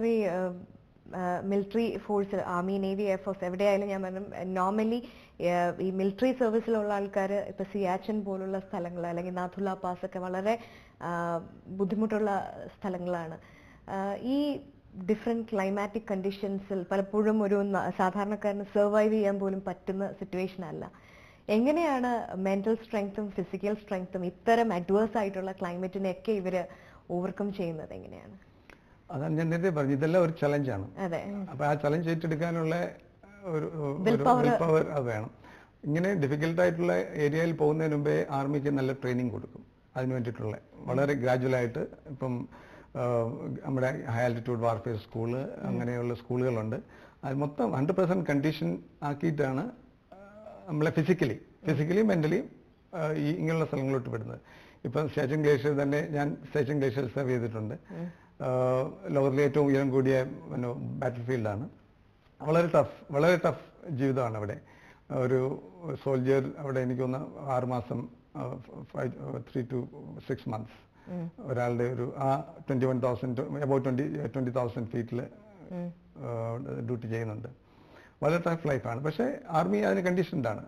Sir ഈ military force army navy air force എവിടെയായാലും ഞാൻ പറഞ്ഞു നോർമലി ഈ മിലിറ്ററി സർവീസിലുള്ള ആൾക്കാർ ഇപ്പൊ സിയാച്ചൻ പോലുള്ള സ്ഥലങ്ങൾ അല്ലെങ്കിൽ നാഥുല പാസ് ഒക്കെ വളരെ ആ, ബുദ്ധിമുട്ടുള്ള സ്ഥലങ്ങളാണ് ആ, ഈ ഡിഫറെന്റ് ക്ലൈമാറ്റിക് കണ്ടീഷൻസിൽ പലപ്പോഴും ഒരു ന- സാധാരണക്കാരന് സർവൈവ് ചെയ്യാൻ പോലും പറ്റുന്ന സിറ്റുവേഷൻ അല്ല എങ്ങനെയാണ് മെന്റൽ സ്ട്രെങ്ത്തും ഫിസിക്കൽ സ്ട്രെങ്ത്തും ഇത്തരം അഡ്വേഴ്സ് ആയിട്ടുള്ള ക്ലൈമറ്റിനെയൊക്കെ ഇവര് ഓവർകം ചെയ്യുന്നത് എങ്ങനെയാണ് അതാണ് ഞാൻ നേരത്തെ പറഞ്ഞു ഇതെല്ലാം ഒരു ചലഞ്ചാണ് അതെ അപ്പൊ ആ ചലഞ്ച് ഏറ്റെടുക്കാനുള്ള ഒരു Will power. പവർ അത് വേണം ഇങ്ങനെ ഡിഫിക്കൽട്ടായിട്ടുള്ള ഏരിയയിൽ പോകുന്നതിന് മുമ്പേ ആർമിക്ക് നല്ല ട്രെയിനിങ് കൊടുക്കും അതിന് വേണ്ടിയിട്ടുള്ള വളരെ ഗ്രാജുവൽ ആയിട്ട് ഇപ്പം ആ, നമ്മുടെ ഹൈ ആൾട്ടിറ്റ്യൂഡ് വാർഫെയർ സ്കൂള് അങ്ങനെയുള്ള സ്കൂളുകളുണ്ട് അത് മൊത്തം ഹൺഡ്രഡ് പെർസെന്റ് കണ്ടീഷൻ ആക്കിയിട്ടാണ് ആ, നമ്മളെ ഫിസിക്കലി ഫിസിക്കലി മെന്റലി ഈ ഇങ്ങനെയുള്ള സ്ഥലങ്ങളിലോട്ട് വിടുന്നത് ഇപ്പം സ്റ്റേഷൻ ഗ്ലേഷ്യർ തന്നെ ഞാൻ സ്റ്റേഷൻ ഗ്ലേഷ്യർ സെർവ് ചെയ്തിട്ടുണ്ട് ആ, ലോകത്തിലെ ഏറ്റവും ഉയരം കൂടിയ പിന്നെ ബാറ്റിൽ ഫീൽഡാണ് വളരെ ടഫ് വളരെ ടഫ് ജീവിതമാണ് അവിടെ ഒരു സോൾജിയർ അവിടെ എനിക്കൊന്ന് ആറുമാസം ത്രീ ടു സിക്സ് മന്ത്സ് ഒരാളുടെ ഒരു ആ twenty one thousand about twenty twenty thousand ഫീറ്റിൽ ഡ്യൂട്ടി ചെയ്യുന്നുണ്ട് വളരെ ടഫ് ലൈഫാണ് പക്ഷേ ആർമി അതിന് കണ്ടീഷൻഡാണ്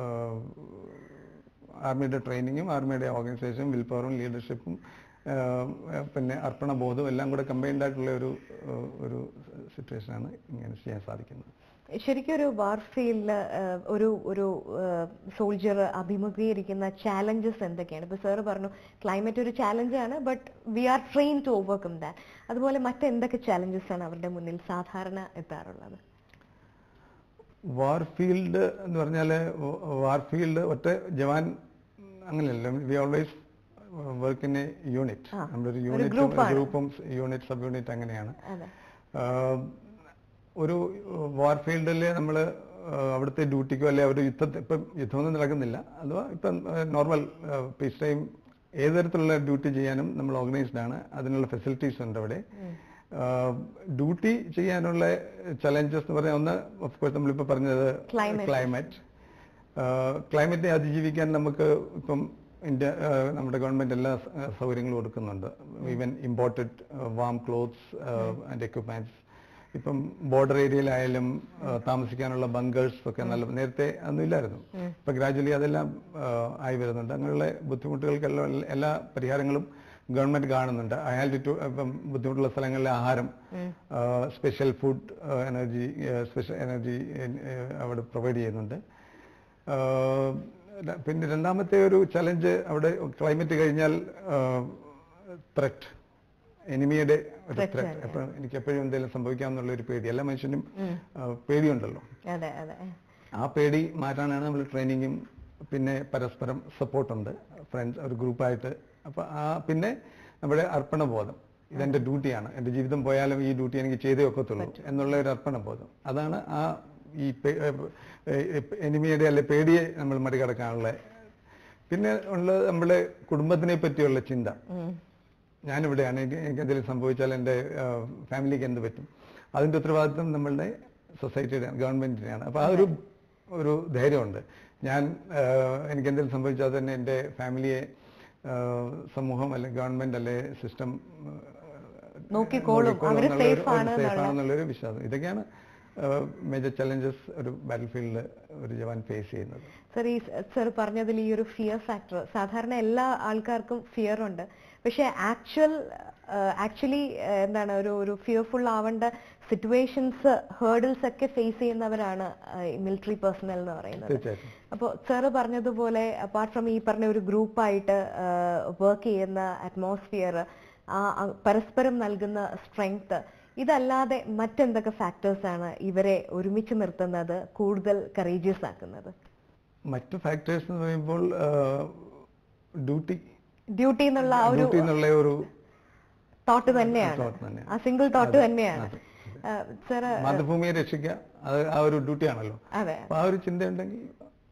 ആർമിയുടെ ട്രെയിനിങ്ങും ആർമിയുടെ ഓർഗനൈസേഷനും വിൽ പവറും ലീഡർഷിപ്പും പിന്നെ അർപ്പണബോധവും എല്ലാം കൂടെ കമ്പൈൻഡ് ആയിട്ടുള്ള ഒരു ആ, ഒരു സിറ്റുവേഷനാണ് ഇങ്ങനെ ചെയ്യാൻ സാധിക്കുന്നത് ശരിക്കും ഒരു വാർഫീൽഡിൽ ഒരു ഒരു സോൾജർ അഭിമുഖീകരിക്കുന്ന ചാലഞ്ചസ് എന്തൊക്കെയാണ് ഇപ്പൊ സാറ് പറഞ്ഞു ക്ലൈമറ്റ് ഒരു ചാലഞ്ചാണ് but we are train to overcome that അതുപോലെ മറ്റെന്തൊക്കെ ചാലഞ്ചസ് ആണ് അവരുടെ മുന്നിൽ സാധാരണ എത്താറുള്ളത് വാർഫീൽഡ് എന്ന് പറഞ്ഞാൽ വാർഫീൽഡ് ഒറ്റ ജവാൻ അങ്ങനെയല്ല we always work in a unit ആ, നമ്മുടെ ഒരു ഒരു യൂണിറ്റ് group ആണ്. ഗ്രൂപ്പും യൂണിറ്റ് സബ് യൂണിറ്റ് അങ്ങനെയാണ് അതെ ആഹ് ഒരു വാർഫീൽഡിൽ നമ്മൾ അവിടുത്തെ ഡ്യൂട്ടിക്കോ അല്ലെ ഒരു യുദ്ധത്തിൽ ഇപ്പം യുദ്ധമൊന്നും നടക്കുന്നില്ല അഥവാ ഇപ്പം നോർമൽ പീസ് ടൈം ഏത് തരത്തിലുള്ള ഡ്യൂട്ടി ചെയ്യാനും നമ്മൾ ഓർഗനൈസ്ഡ് ആണ് അതിനുള്ള ഫെസിലിറ്റീസ് ഉണ്ട് അവിടെ ഡ്യൂട്ടി ചെയ്യാനുള്ള ചലഞ്ചസ് എന്ന് പറഞ്ഞാൽ ഒന്ന് ഓഫ് കോഴ്സ് നമ്മളിപ്പോൾ പറഞ്ഞത് Climate. ക്ലൈമറ്റ് ക്ലൈമറ്റിനെ അതിജീവിക്കാൻ നമുക്ക് ഇപ്പം ഇന്ത്യ ആ, നമ്മുടെ ഗവൺമെന്റ് എല്ലാ സ- ആ, സൗകര്യങ്ങളും കൊടുക്കുന്നുണ്ട് even imported warm clothes and equipments ഇപ്പം ബോർഡർ ഏരിയയിലായാലും ആ, താമസിക്കാനുള്ള ബങ്കേഴ്സ് ഒക്കെ നല്ല നേരത്തെ ഒന്നും ഇല്ലായിരുന്നു ഇപ്പൊ ഗ്രാജുവലി അതെല്ലാം ആ, ആയി വരുന്നുണ്ട് അങ്ങനെയുള്ള ബുദ്ധിമുട്ടുകൾക്കെല്ലാം എല്ലാ പരിഹാരങ്ങളും ഗവൺമെന്റ് കാണുന്നുണ്ട് അയാൾട്ടിറ്റ്യൂഡ് ഇപ്പം ബുദ്ധിമുട്ടുള്ള സ്ഥലങ്ങളിലെ ആഹാരം special food energy special energy അവിടെ പ്രൊവൈഡ് ചെയ്യുന്നുണ്ട് ആ, ര- പിന്നെ രണ്ടാമത്തെ ഒരു ചലഞ്ച് അവിടെ ക്ലൈമറ്റ് കഴിഞ്ഞാൽ ത്രെറ്റ് എനിമിയുടെ ഒരു Threat ത്രെറ്റ് ആണ്. എപ്പോഴും എനിക്ക് എപ്പോഴും എന്തെങ്കിലും സംഭവിക്കാമെന്നുള്ള ഒരു പേടി എല്ലാ മനുഷ്യനും ആ, പേടിയുണ്ടല്ലോ അതെ അതെ ആ പേടി മാറ്റാനാണ് നമ്മൾ ട്രെയിനിങ്ങും പിന്നെ പരസ്പരം സപ്പോർട്ടുണ്ട് ഫ്രണ്ട്സ് ഒരു ഗ്രൂപ്പായിട്ട് അപ്പൊ ആ പിന്നെ നമ്മുടെ അർപ്പണബോധം ഇതെന്റെ ഡ്യൂട്ടിയാണ് എന്റെ ജീവിതം പോയാലും ഈ ഡ്യൂട്ടി എനിക്ക് ചെയ്തേ ഒക്കത്തുള്ളൂ എന്നുള്ള ഒരു അർപ്പണബോധം അതാണ് ആ ഈ എനിമിയുടെ അല്ലെ പേടിയെ നമ്മൾ മറികടക്കാനുള്ള പിന്നെ ഉള്ളത് നമ്മുടെ കുടുംബത്തിനെ പറ്റിയുള്ള ചിന്ത ഉം. ഞാനിവിടെയാണ് എനിക്ക് എനിക്ക് എന്തെങ്കിലും സംഭവിച്ചാൽ എൻ്റെ ഫാമിലിക്ക് എന്ത് പറ്റും അതിൻ്റെ ഉത്തരവാദിത്വം നമ്മളുടെ സൊസൈറ്റിയുടെ ഗവൺമെന്റിനെയാണ് അപ്പോൾ ആ ഒരു ഒരു ധൈര്യമുണ്ട് ഞാൻ ആ, എനിക്ക് എന്തെങ്കിലും സംഭവിച്ചാൽ തന്നെ എൻ്റെ ഫാമിലിയെ ആ, സമൂഹം അല്ലെ ഗവൺമെന്റ് അല്ലെ സിസ്റ്റം നോക്കിക്കോളും. അവര് safe ആണ് എന്നുള്ള- ആണെന്നുള്ളൊരു വിശ്വാസം ഇതൊക്കെയാണ് മേജർ ചലഞ്ചസ് ഒരു ബാറ്റിൽ ഫീൽഡിൽ ഒരു ജവാൻ ഫേസ് ചെയ്യുന്നത് സർ ഈ സർ പറഞ്ഞതിൽ ഈ ഒരു ഫിയർ ഫാക്ടർ സാധാരണ എല്ലാ ആൾക്കാർക്കും ഫിയർ ഉണ്ട് പക്ഷെ ആക്ച്വൽ ആക്ച്വലി എന്താണ് ഒരു ഒരു ഫിയർഫുൾ ആവേണ്ട സിറ്റുവേഷൻസ് ഹേർഡിൽസ് ഒക്കെ ഫേസ് ചെയ്യുന്നവരാണ് മിലിറ്ററി പേഴ്സണൽ എന്ന് പറയുന്നത് തീർച്ചയായിട്ടും അപ്പോൾ സാറ് പറഞ്ഞതുപോലെ അപ്പാർട്ട് ഫ്രം ഈ പറഞ്ഞ ഒരു ഗ്രൂപ്പായിട്ട് വർക്ക് ചെയ്യുന്ന അറ്റ്മോസ്ഫിയർ ആ ആ പരസ്പരം നൽകുന്ന സ്ട്രെങ്ത് ഇതല്ലാതെ മറ്റെന്തൊക്കെ ഫാക്ടേഴ്സ് ആണ് ഇവരെ ഒരുമിച്ച് നിർത്തുന്നത് കൂടുതൽ കറേജിയസ് ആക്കുന്നത് മറ്റു ഫാക്ടേഴ്സ് എന്ന് പറയുമ്പോൾ ഡ്യൂട്ടി ഡ്യൂട്ടി എന്നുള്ള ആ ഒരു ഡ്യൂട്ടി എന്നുള്ള ഒരു തോട്ട് തന്നെയാണ് thought തന്നെയാണ്. ആ സിംഗിൾ തോട്ട് അതെ, തന്നെയാണ് അതെ, സാർ മാതൃഭൂമിയെ രക്ഷിക്കുക അത് ആ ഒരു ഡ്യൂട്ടിയാണല്ലോ അതെ അപ്പൊ ആ ഒരു ചിന്തയുണ്ടെങ്കിൽ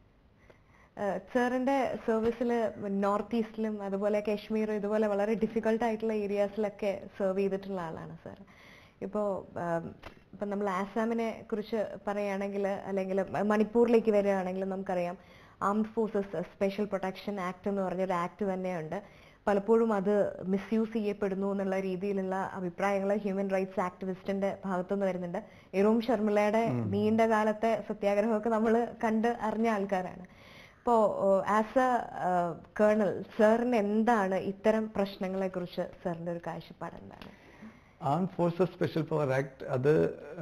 സാറിന്റെ സർവീസിൽ നോർത്ത് ഈസ്റ്റിലും അതുപോലെ കാശ്മീർ ഇതുപോലെ വളരെ ഡിഫിക്കൽട്ട് ആയിട്ടുള്ള ഏരിയാസിലൊക്കെ സെർവ് ചെയ്തിട്ടുള്ള ആളാണ് സാർ ഇപ്പോൾ ഇപ്പം നമ്മൾ ആസാമിനെ കുറിച്ച് പറയുകയാണെങ്കിൽ അല്ലെങ്കിൽ മണിപ്പൂരിലേക്ക് വരികയാണെങ്കിൽ നമുക്കറിയാം armed forces special protection act എന്ന് പറഞ്ഞൊരു ആക്ട് തന്നെയുണ്ട് പലപ്പോഴും അത് മിസ്യൂസ് ചെയ്യപ്പെടുന്നു എന്നുള്ള രീതിയിലുള്ള അഭിപ്രായങ്ങൾ ഹ്യൂമൻ റൈറ്റ്സ് ആക്ടിവിസ്റ്റിന്റെ ഭാഗത്തുനിന്ന് വരുന്നുണ്ട് ഇറോം ശർമിളയുടെ നീണ്ട കാലത്തെ സത്യാഗ്രഹമൊക്കെ നമ്മൾ കണ്ട് അറിഞ്ഞ ആൾക്കാരാണ് ഇപ്പോ ആസ് എ കേണൽ സാറിന് എന്താണ് ഇത്തരം പ്രശ്നങ്ങളെ കുറിച്ച് സാറിന്റെ ഒരു കാഴ്ചപ്പാട് എന്താണ് ആം ഫോഴ്സസ് സ്പെഷ്യൽ പവർ ആക്ട് അത്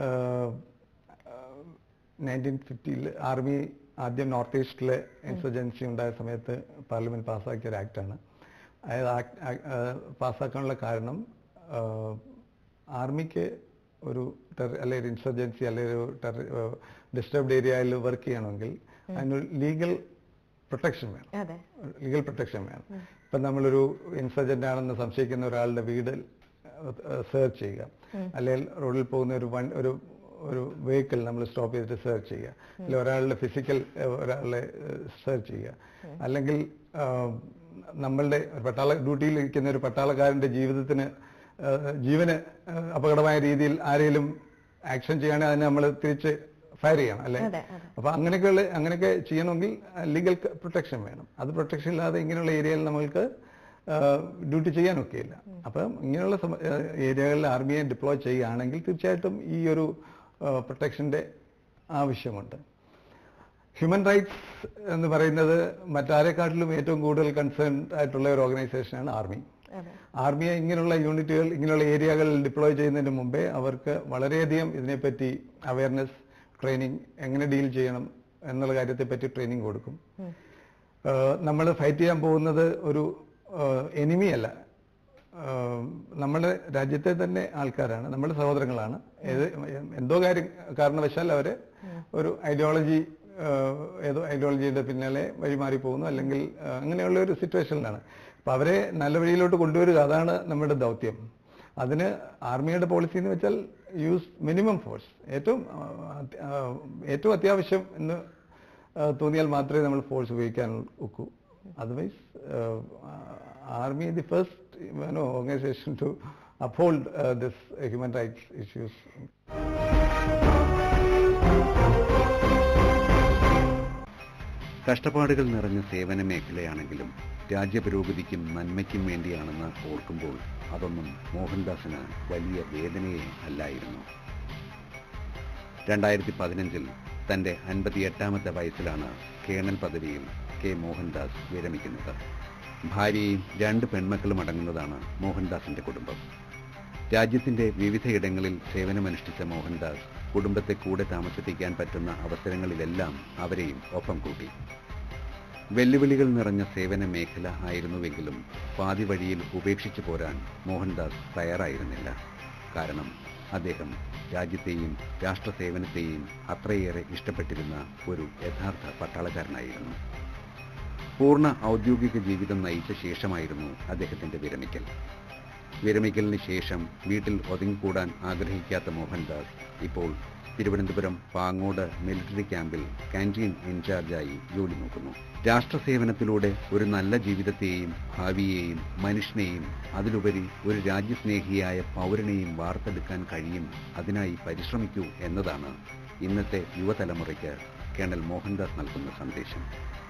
നയൻറ്റീൻ ഫിഫ്റ്റിയിൽ ആർമി ആദ്യം നോർത്ത് ഈസ്റ്റിലെ ഇൻസർജൻസി ഉണ്ടായ സമയത്ത് പാർലമെന്റ് പാസ്സാക്കിയ ഒരു ആക്ടാണ് അതായത് ആക്ട് പാസ്സാക്കാനുള്ള കാരണം ആർമിക്ക് ഒരു ടെറ അല്ലെങ്കിൽ ഒരു ഇൻസർജൻസി അല്ലെങ്കിൽ ഒരു ഡിസ്റ്റർബ്ഡ് ഏരിയയിൽ വർക്ക് ചെയ്യണമെങ്കിൽ അതിനൊരു ലീഗൽ പ്രൊട്ടക്ഷൻ വേണം അതെ ലീഗൽ പ്രൊട്ടക്ഷൻ വേണം ഇപ്പം നമ്മളൊരു ഇൻസർജന്റ് ആണെന്ന് സംശയിക്കുന്ന ഒരാളുടെ വീട് സെർച്ച് ചെയ്യുക അല്ലെങ്കിൽ റോഡിൽ പോകുന്ന ഒരു വൺ ഒരു ഒരു വെഹിക്കിൾ നമ്മൾ സ്റ്റോപ്പ് ചെയ്തിട്ട് സെർച്ച് ചെയ്യുക അല്ലെങ്കിൽ ഒരാളുടെ ഫിസിക്കൽ ഒരാളെ സെർച്ച് ചെയ്യുക അല്ലെങ്കിൽ ആ, നമ്മളുടെ ഒരു പട്ടാള ഡ്യൂട്ടിയിൽ ഇരിക്കുന്ന ഒരു പട്ടാളക്കാരന്റെ ജീവിതത്തിന് ആ, ജീവന് ആ, അപകടമായ രീതിയിൽ ആരെങ്കിലും ആക്ഷൻ ചെയ്യുകയാണെങ്കിൽ അതിനെ നമ്മൾ തിരിച്ച് ഫയർ ചെയ്യണം അല്ലെ അതെ അതെ അപ്പൊ അങ്ങനെയൊക്കെയുള്ള അങ്ങനെയൊക്കെ ചെയ്യണമെങ്കിൽ ലീഗൽ പ്രൊട്ടക്ഷൻ വേണം അത് പ്രൊട്ടക്ഷൻ ഇല്ലാതെ ഇങ്ങനെയുള്ള ഏരിയയിൽ നമ്മൾക്ക് ഡ്യൂട്ടി ചെയ്യാനൊക്കെയില്ല അപ്പം ഇങ്ങനെയുള്ള സമ- ആ, ഏരിയകളിൽ ആർമിയെ ഡിപ്ലോയ് ചെയ്യുകയാണെങ്കിൽ തീർച്ചയായിട്ടും ഈ ഒരു പ്രൊട്ടക്ഷന്റെ ആവശ്യമുണ്ട് ഹ്യൂമൻ റൈറ്റ്സ് എന്ന് പറയുന്നത് മറ്റാരെക്കാട്ടിലും ഏറ്റവും കൂടുതൽ കൺസേൺ ആയിട്ടുള്ള ഒരു ഓർഗനൈസേഷനാണ് ആർമി അതെ ആർമിയെ ഇങ്ങനെയുള്ള യൂണിറ്റുകൾ ഇങ്ങനെയുള്ള ഏരിയകളിൽ ഡിപ്ലോയ് ചെയ്യുന്നതിന് മുമ്പേ അവർക്ക് വളരെയധികം ഇതിനെപ്പറ്റി അവയർനെസ് ട്രെയിനിങ് എങ്ങനെ ഡീൽ ചെയ്യണം എന്നുള്ള കാര്യത്തെപ്പറ്റി ട്രെയിനിങ് കൊടുക്കും ഉം. നമ്മൾ ഫൈറ്റ് ചെയ്യാൻ പോകുന്നത് ഒരു എനിമി അല്ല ആഹ് നമ്മുടെ രാജ്യത്തെ തന്നെ ആൾക്കാരാണ് നമ്മുടെ സഹോദരങ്ങളാണ് ഏത് എന്തോ കാര്യം കാരണവശാൽ അവര് ഒരു ഐഡിയോളജി ഏതോ ഐഡിയോളജിയുടെ പിന്നാലെ വഴിമാറി പോകുന്നു അല്ലെങ്കിൽ ആഹ് അങ്ങനെയുള്ള ഒരു സിറ്റുവേഷനിലാണ് അപ്പൊ അവരെ നല്ല വഴിയിലോട്ട് കൊണ്ടുവരിക അതാണ് നമ്മുടെ ദൗത്യം അതിന് ആർമിയുടെ പോളിസി എന്ന് വെച്ചാൽ യൂസ് മിനിമം ഫോഴ്സ് ഏറ്റവും ആഹ് അത്- ആഹ് ഏറ്റവും അത്യാവശ്യം എന്ന് ആഹ് തോന്നിയാൽ മാത്രമേ നമ്മൾ ഫോഴ്സ് ഉപയോഗിക്കാൻ ഒക്കൂ otherwise army the first organisation to uphold this human rights issues കഷ്ടപ്പാടുകൾ നിറഞ്ഞ സേവന മേഖലയാണെങ്കിലും രാജ്യപുരോഗതിക്കും നന്മയ്ക്കും വേണ്ടിയാണെന്ന് ഓർക്കുമ്പോൾ അതൊന്നും മോഹൻദാസിന് വലിയ വേദനയെ അല്ലായിരുന്നു രണ്ടായിരത്തി പതിനഞ്ചിൽ തന്റെ അൻപത്തിയെട്ടാമത്തെ വയസ്സിലാണ് കേണൽ പദവിയിൽ കെ മോഹൻദാസ് വിരമിക്കുന്നത് ഭാര്യയും രണ്ട് പെൺമക്കളും അടങ്ങുന്നതാണ് മോഹൻദാസിന്റെ കുടുംബം രാജ്യത്തിന്റെ വിവിധയിടങ്ങളിൽ സേവനമനുഷ്ഠിച്ച മോഹൻദാസ് കുടുംബത്തെ കൂടെ താമസിപ്പിക്കാൻ പറ്റുന്ന അവസരങ്ങളിലെല്ലാം അവരെയും ഒപ്പം കൂട്ടി വെല്ലുവിളികൾ നിറഞ്ഞ സേവന മേഖല ആയിരുന്നുവെങ്കിലും പാതി വഴിയിൽ ഉപേക്ഷിച്ചു പോരാൻ മോഹൻദാസ് തയ്യാറായിരുന്നില്ല കാരണം അദ്ദേഹം രാജ്യത്തെയും രാഷ്ട്രസേവനത്തെയും അത്രയേറെ ഇഷ്ടപ്പെട്ടിരുന്ന ഒരു യഥാർത്ഥ പട്ടാളക്കാരനായിരുന്നു പൂർണ്ണ ഔദ്യോഗിക ജീവിതം നയിച്ച ശേഷമായിരുന്നു അദ്ദേഹത്തിന്റെ വിരമിക്കൽ വിരമിക്കലിന് ശേഷം വീട്ടിൽ ഒതുങ്ങിക്കൂടാൻ ആഗ്രഹിക്കാത്ത മോഹൻദാസ് ഇപ്പോൾ തിരുവനന്തപുരം പാങ്ങോട് മിലിറ്ററി ക്യാമ്പിൽ കാന്റീൻ ഇൻചാർജായി ജോലി നോക്കുന്നു രാഷ്ട്രസേവനത്തിലൂടെ ഒരു നല്ല ജീവിതത്തെയും ഭാവിയെയും മനുഷ്യനെയും അതിലുപരി ഒരു രാജ്യസ്നേഹിയായ പൗരനെയും വാർത്തെടുക്കാൻ കഴിയും അതിനായി പരിശ്രമിക്കൂ എന്നതാണ് ഇന്നത്തെ യുവതലമുറയ്ക്ക് കേണൽ മോഹൻദാസ് നൽകുന്ന സന്ദേശം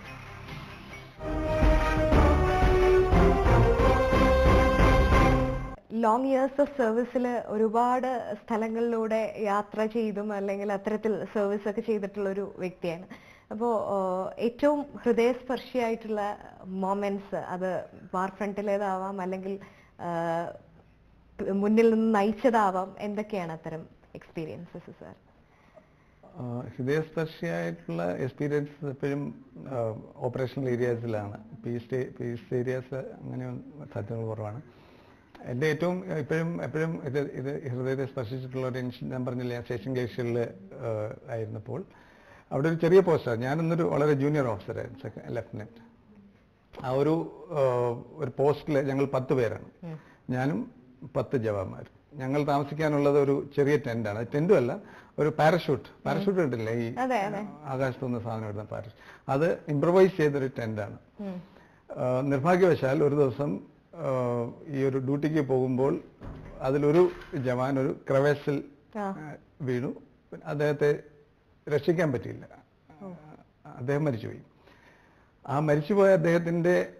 ലോങ് ഇയേഴ്സ് ഓഫ് സർവീസിൽ ഒരുപാട് സ്ഥലങ്ങളിലൂടെ യാത്ര ചെയ്തും അല്ലെങ്കിൽ അത്തരത്തിൽ സർവീസ് ഒക്കെ ചെയ്തിട്ടുള്ള ഒരു വ്യക്തിയാണ് അപ്പോൾ ഏറ്റവും ഹൃദയസ്പർശിയായിട്ടുള്ള മൊമെന്റ്സ് അത് വാർ ഫ്രണ്ടിലേതാവാം അല്ലെങ്കിൽ ആ, മുന്നിൽ നിന്ന് നയിച്ചതാവാം എന്തൊക്കെയാണ് അത്തരം എക്സ്പീരിയൻസസ് സാർ ആഹ് ഹൃദയസ്പർശിയായിട്ടുള്ള എക്സ്പീരിയൻസ് എപ്പോഴും ഓപ്പറേഷണൽ ഏരിയാസിലാണ് പീസ് പീസ് ഏരിയാസ് അങ്ങനെ സാധ്യതകൾ കുറവാണ് എൻ്റെ ഏറ്റവും ഇപ്പോഴും എപ്പോഴും ഇത് ഇത് ഹൃദയത്തെ സ്പർശിച്ചിട്ടുള്ള ഒരു ഇൻസിഡന്റ് ഞാൻ പറഞ്ഞില്ലേ സ്റ്റേഷൻ ഗ്ലേഷ്യറിൽ ആയിരുന്നപ്പോൾ അവിടെ ഒരു ചെറിയ പോസ്റ്റാണ് ഞാനൊന്നൊരു വളരെ ജൂനിയർ ഓഫീസറായിരുന്നു സെക്കൻഡ് ലെഫ്റ്റനന്റ് ആ ഒരു ആഹ് ഒരു പോസ്റ്റിൽ ഞങ്ങൾ പത്ത് പേരാണ് ഞാനും പത്ത് ജവാന്മാരും ഞങ്ങൾ താമസിക്കാനുള്ളത് ഒരു ചെറിയ ടെന്റാണ് ടെന്റും അല്ല ഒരു പാരഷൂട്ട് പാരഷൂട്ട് കിട്ടില്ലേ ഈ അതെ, അതെ. ആകാശത്ത് നിന്ന് സാധനം ഇടുന്ന പാരഷൂട്ട് അത് ഇംപ്രവൈസ് ചെയ്തൊരു ടെന്റാണ് നിർഭാഗ്യവശാൽ ഒരു ദിവസം ആഹ് ഈ ഒരു ഡ്യൂട്ടിക്ക് പോകുമ്പോൾ അതിലൊരു ജവാൻ ഒരു ക്രവേസിൽ ആ. വീണു അദ്ദേഹത്തെ രക്ഷിക്കാൻ പറ്റിയില്ല അദ്ദേഹം മരിച്ചുപോയി ആ മരിച്ചുപോയ അദ്ദേഹത്തിന്റെ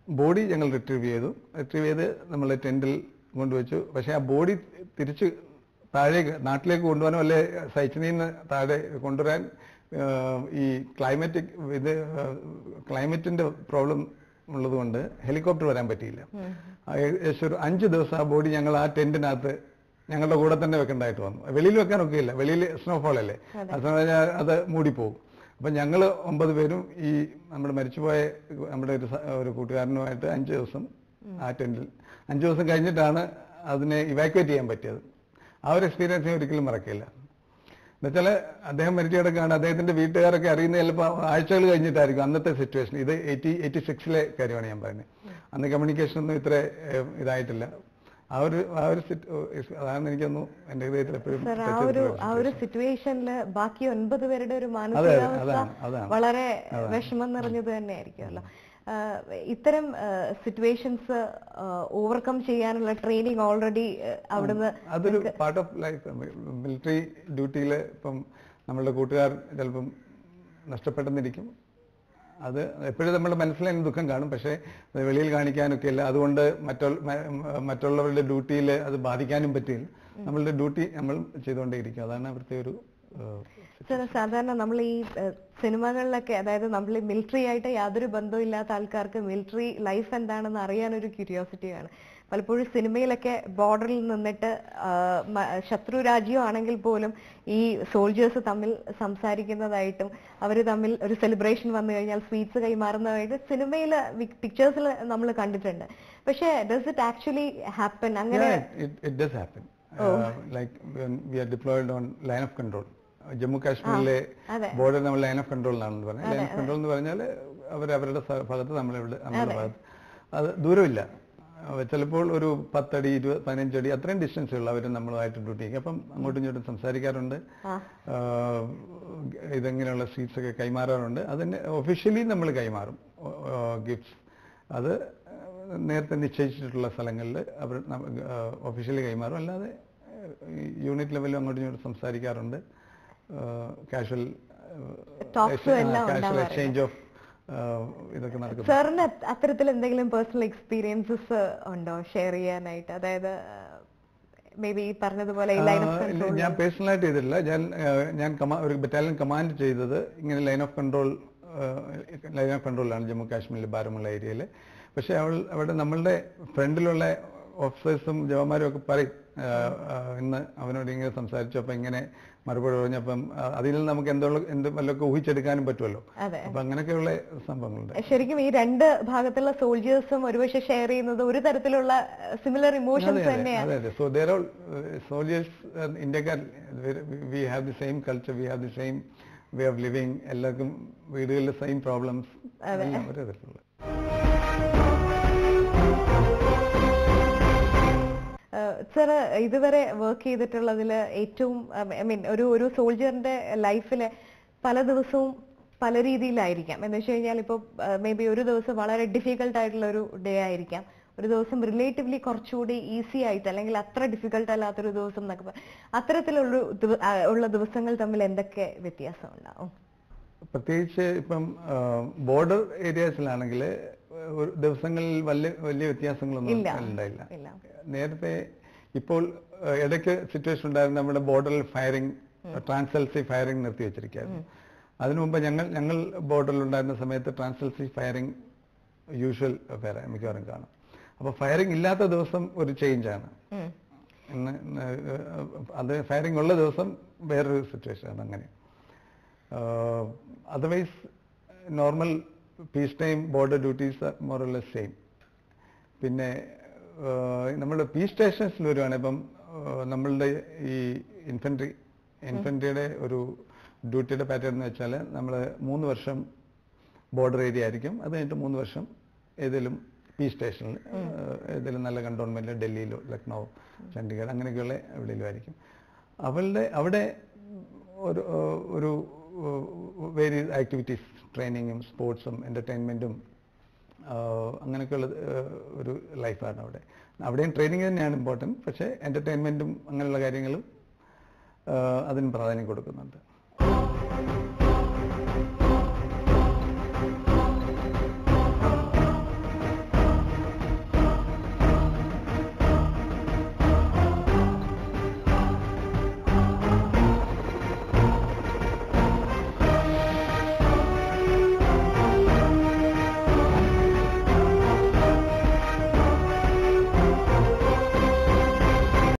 ബോഡി ഞങ്ങൾ റിട്രീവ് ചെയ്തു റിട്രീവ് ചെയ്ത് നമ്മൾ ടെൻറ്റിൽ കൊണ്ടുവച്ചു പക്ഷേ ആ ബോഡി തിരിച്ച് താഴേക്ക് നാട്ടിലേക്ക് കൊണ്ടുപോകാനോ അല്ലെ സൈറ്റിനിൽ നിന്ന് താഴെ കൊണ്ടുവരാൻ ആ, ഈ ക്ലൈമറ്റിക് ഇത് ക്ലൈമറ്റിന്റെ പ്രോബ്ലം ഉള്ളതുകൊണ്ട് ഹെലികോപ്റ്റർ വരാൻ പറ്റിയില്ല ആ, ഏകദേശം ഒരു അഞ്ച് ദിവസം ആ ബോഡി ഞങ്ങൾ ആ ടെന്റിനകത്ത് ഞങ്ങളുടെ കൂടെ തന്നെ വെക്കേണ്ടതായിട്ട് വന്നു വെളിയിൽ വെക്കാനൊക്കെ ഇല്ല വെളിയിൽ സ്നോഫോൾ അല്ലേ ആ സമയം അത് മൂടിപ്പോകും അപ്പൊ ഞങ്ങൾ ഒമ്പത് പേരും ഈ നമ്മുടെ മരിച്ചുപോയ നമ്മുടെ ഒരു സ- ഒരു കൂട്ടുകാരനുമായിട്ട് അഞ്ച് ദിവസം ആ ടെന്റിൽ അഞ്ച് ദിവസം കഴിഞ്ഞിട്ടാണ് അതിനെ ഇവാക്യുവേറ്റ് ചെയ്യാൻ പറ്റിയത് ആ ഒരു എക്സ്പീരിയൻസ് ഞാൻ ഒരിക്കലും മറക്കില്ല എന്നുവെച്ചാൽ അദ്ദേഹം മരിച്ചു കിടക്കുകയാണ് അദ്ദേഹത്തിന്റെ വീട്ടുകാരൊക്കെ അറിയുന്ന ചിലപ്പോൾ ആഴ്ചകൾ കഴിഞ്ഞിട്ടായിരിക്കും അന്നത്തെ സിറ്റുവേഷൻ ഇത് എയ്റ്റി എയ്റ്റി സിക്സിലെ കാര്യമാണ് ഞാൻ പറയുന്നത് അന്ന് കമ്മ്യൂണിക്കേഷൻ ഒന്നും ഇത്ര ഏഹ്, ഇതായിട്ടില്ല ആ ഒരു ആ ഒരു സിറ്റ് അതാണ് എനിക്കൊന്നു എന്റെ ഹൃദയത്തിൽ എപ്പോഴും സർ ആ touch ഒരു ചെയ്തിട്ടുള്ള ആ ഒരു സിറ്റുവേഷനിൽ ബാക്കി ഒൻപത് പേരുടെ ഒരു അതെ, മാനസികാവസ്ഥ അതാണ്, അതാണ്. വളരെ വിഷമം നിറഞ്ഞത് തന്നെയായിരിക്കുമല്ലോ ആഹ് ഇത്തരം സിറ്റുവേഷൻസ് ഓവർകം ചെയ്യാനുള്ള ട്രെയിനിങ് ഓൾറെഡി അവിടുന്ന് അതൊരു പാർട്ട് ഓഫ് ലൈഫ് മിലിറ്ററി ഡ്യൂട്ടിയിൽ ഇപ്പം നമ്മളുടെ കൂട്ടുകാർ ചിലപ്പം നഷ്ടപ്പെട്ടെന്നിരിക്കും അത് എപ്പോഴും നമ്മുടെ മനസ്സിൽ അതിന് ദുഃഖം കാണും പക്ഷേ അത് വെളിയിൽ കാണിക്കാനൊക്കെ ഇല്ല അതുകൊണ്ട് മറ്റുള്ള മ- മറ്റുള്ളവരുടെ ഡ്യൂട്ടിയിൽ അത് ബാധിക്കാനും പറ്റില്ല നമ്മളുടെ ഡ്യൂട്ടി നമ്മൾ ചെയ്തുകൊണ്ടേയിരിക്കും അതാണ് അവിടുത്തെ ഒരു ഏഹ്, സർ സാധാരണ നമ്മൾ ഈ ഏഹ്, സിനിമകളിലൊക്കെ അതായത് നമ്മൾ മിലിറ്ററി ആയിട്ട് യാതൊരു ബന്ധവും ഇല്ലാത്ത ആൾക്കാർക്ക് മിലിറ്ററി ലൈഫ് എന്താണെന്ന് അറിയാനൊരു ക്യൂരിയോസിറ്റിയാണ് പലപ്പോഴും സിനിമയിലൊക്കെ ബോർഡറിൽ നിന്നിട്ട് ആഹ്, മ- ശത്രു രാജ്യമാണെങ്കിൽ പോലും ഈ സോൾജേഴ്സ് തമ്മിൽ സംസാരിക്കുന്നതായിട്ടും അവർ തമ്മിൽ ഒരു സെലിബ്രേഷൻ വന്നു കഴിഞ്ഞാൽ സ്വീറ്റ്സ് കൈമാറുന്നതായിട്ട് സിനിമയിൽ പിക്ചേഴ്സിൽ നമ്മൾ കണ്ടിട്ടുണ്ട് പക്ഷേ ഡസ് ഇറ്റ് ആക്ച്വലി ഹാപ്പൻ അങ്ങനെ Yeah, it, it does happen. Uh, like when we are deployed on line of control. Jammu കാശ്മീരിലെ അതെ. ബോർഡർ നമ്മൾ ലൈൻ ഓഫ് കൺട്രോൾ എന്നാണ് പറഞ്ഞത് ലൈൻ ഓഫ് കൺട്രോൾ എന്ന് പറഞ്ഞാൽ അവർ അവരുടെ സ്ഥ- ഭാഗത്ത് നമ്മളിവിടെ നമ്മുടെ ഭാഗത്ത് അത് ദൂരമില്ല അവ ചിലപ്പോൾ ഒരു പത്തടി ഇരുപത് പതിനഞ്ചടി അത്രയും ഡിസ്റ്റൻസ് ഉള്ള അവർ നമ്മളുമായിട്ട് ഡ്യൂട്ടി ചെയ്യും അപ്പം അങ്ങോട്ടും ഇങ്ങോട്ടും സംസാരിക്കാറുണ്ട് ആഹ് ഇതെങ്ങനെയുള്ള സ്വീറ്റ്സ് ഒക്കെ കൈമാറാറുണ്ട് അതിന് ഒഫീഷ്യലി നമ്മൾ കൈമാറും ഗിഫ്റ്റ്സ് അത് നേരത്തെ നിശ്ചയിച്ചിട്ടുള്ള സ്ഥലങ്ങളിൽ അവർ ഒഫീഷ്യലി കൈമാറും അല്ലാതെ യൂണിറ്റ് ലെവലിൽ അങ്ങോട്ടും ഇങ്ങോട്ടും സംസാരിക്കാറുണ്ട് കാഷ്വൽ Talks എല്ലാം കാഷ്വൽ ഉണ്ടാവാറുണ്ട്. എക്സ്ചേഞ്ച് ഓഫ് ഇതൊക്കെ നടക്കും സാറിന് അത് അത്തരത്തിൽ എന്തെങ്കിലും പേഴ്സണൽ എക്സ്പീരിയൻസസ് ഉണ്ടോ ഷെയർ ചെയ്യാനായിട്ട് അതായത് മേ ബി പറഞ്ഞതുപോലെ ഈ ലൈൻ ഓഫ് ആ, ഇല്ല, ഞാൻ പേഴ്സണലായിട്ട് ചെയ്തിട്ടില്ല ഞാൻ ആ, ഞാൻ കമാ- ഒരു ബറ്റാലിയൻ കമാൻഡ് ചെയ്തത് ഇങ്ങനെ line of control line of കൺട്രോളിലാണ് ജമ്മു കാശ്മീരിലെ ബാരമുള്ള ഏരിയയിൽ പക്ഷെ അവൾ അവിടെ നമ്മളുടെ ഫ്രണ്ടിലുള്ള ഓഫീസേഴ്സും ജവാന്മാരും ഒക്കെ പറയും ആ, ആ, ഇന്ന് അവനോട് ഇങ്ങനെ സംസാരിച്ചു അപ്പം ഇങ്ങനെ മറുപടി പറഞ്ഞപ്പം ആ, അതിൽ നിന്ന് നമുക്ക് എന്തോ എന്ത് വല്ലതൊക്കെ ഊഹിച്ചെടുക്കാനും പറ്റുമല്ലോ അതെ അപ്പൊ അങ്ങനെയൊക്കെയുള്ള സംഭവങ്ങളുണ്ട് ശരിക്കും ഈ രണ്ട് ഭാഗത്തുള്ള സോൾജേഴ്സും ഒരുപക്ഷെ ഷെയർ ചെയ്യുന്നത് ഒരു തരത്തിലുള്ള സിമിലർ അതെ ഇമോഷൻസ് അതെ തന്നെയാണ് അതെ അതെ സോ ദേർ ഓൾ സോൾജേഴ്സ് ഇന്ത്യക്കാർ we have the same culture we have the same way of living എല്ലാവർക്കും വീടുകളിൽ സെയിം പ്രോബ്ലംസ് എല്ലാം ഒരേ തരത്തിലുള്ള സർ ഇതുവരെ വർക്ക് ചെയ്തിട്ടുള്ളതിൽ ഏറ്റവും ഐ മീൻ ഒരു ഒരു സോൾജറിന്റെ ലൈഫില് പല ദിവസവും പല രീതിയിലായിരിക്കാം എന്ന് വെച്ച് കഴിഞ്ഞാൽ ഇപ്പോൾ മേ ബി ഒരു ദിവസം വളരെ ഡിഫിക്കൽട്ട് ആയിട്ടുള്ള ഒരു ഡേ ആയിരിക്കാം ഒരു ദിവസം റിലേറ്റീവ്ലി കുറച്ചുകൂടി ഈസി ആയിട്ട് അല്ലെങ്കിൽ അത്ര ഡിഫിക്കൽട്ട് അല്ലാത്തൊരു ദിവസം എന്നൊക്കെ പറ- അത്തരത്തിലുള്ള ദിവ- ആ, ഉള്ള ദിവസങ്ങൾ തമ്മിൽ എന്തൊക്കെ വ്യത്യാസം ഉണ്ടാവും പ്രത്യേകിച്ച് ഇപ്പം ബോർഡർ ഏരിയാസിലാണെങ്കിൽ ഒരു ദിവസങ്ങളിൽ വലിയ വലിയ വ്യത്യാസങ്ങളൊന്നും ഇല്ല. ഉണ്ടായില്ല ഇല്ല നേരത്തെ ഇപ്പോൾ ഏഹ്, ഇടയ്ക്ക് സിറ്റുവേഷൻ ഉണ്ടായിരുന്നു നമ്മുടെ ബോർഡറിൽ ഫയറിംഗ് ട്രാൻസൽസി ഫയറിംഗ് നിർത്തി വെച്ചിരിക്കുകയായിരുന്നു അതിനു മുമ്പ് ഞങ്ങൾ ഞങ്ങൾ ബോർഡറിൽ ഉണ്ടായിരുന്ന സമയത്ത് ട്രാൻസൽസി ഫയറിംഗ് യൂഷ്വൽ ഫയർ മിക്കവാറും കാണും അപ്പോൾ ഫയറിംഗ് ഇല്ലാത്ത ദിവസം ഒരു ചേഞ്ച് ആണ് ഉം. ഇന്ന് ഏഹ്, അത് ഫയറിംഗ് ഉള്ള ദിവസം വേറൊരു സിറ്റുവേഷൻ ആണ് അങ്ങനെ otherwise normal peace time border duties morales same പിന്നെ നമ്മുടെ പീസ് സ്റ്റേഷൻസിൽ വരുവാണ് ഇപ്പം ആഹ് നമ്മളുടെ ഈ ഇൻഫൻട്രി ഇൻഫൻട്രിയുടെ ഒരു ഡ്യൂട്ടിയുടെ പാറ്റേൺ എന്ന് വെച്ചാൽ നമ്മൾ മൂന്ന് വർഷം ബോർഡർ ഏരിയ ആയിരിക്കും അത് കഴിഞ്ഞിട്ട് മൂന്ന് വർഷം ഏതെങ്കിലും പീസ് സ്റ്റേഷനിൽ ഏതെങ്കിലും നല്ല കണ്ടോൺമെന്റിൽ ഡൽഹിയിലോ ലക്നൗ ചണ്ഡീഗഡ് അങ്ങനെയൊക്കെയുള്ള എവിടെയെങ്കിലും ആയിരിക്കും അവളുടെ അവിടെ ഒരു ആഹ് ഒരു വേരി ആക്ടിവിറ്റീസ് ട്രെയിനിങ്ങും സ്പോർട്സും എൻ്റർടൈൻമെൻറ്റും അങ്ങനെയൊക്കെയുള്ള ആഹ് ഒരു ലൈഫാണ് അവിടെ അവിടെയും ട്രെയിനിങ് തന്നെയാണ് ഇമ്പോർട്ടൻറ്റ് പക്ഷേ എൻ്റർടൈൻമെൻറ്റും അങ്ങനെയുള്ള കാര്യങ്ങളും ആഹ് അതിന് പ്രാധാന്യം കൊടുക്കുന്നുണ്ട്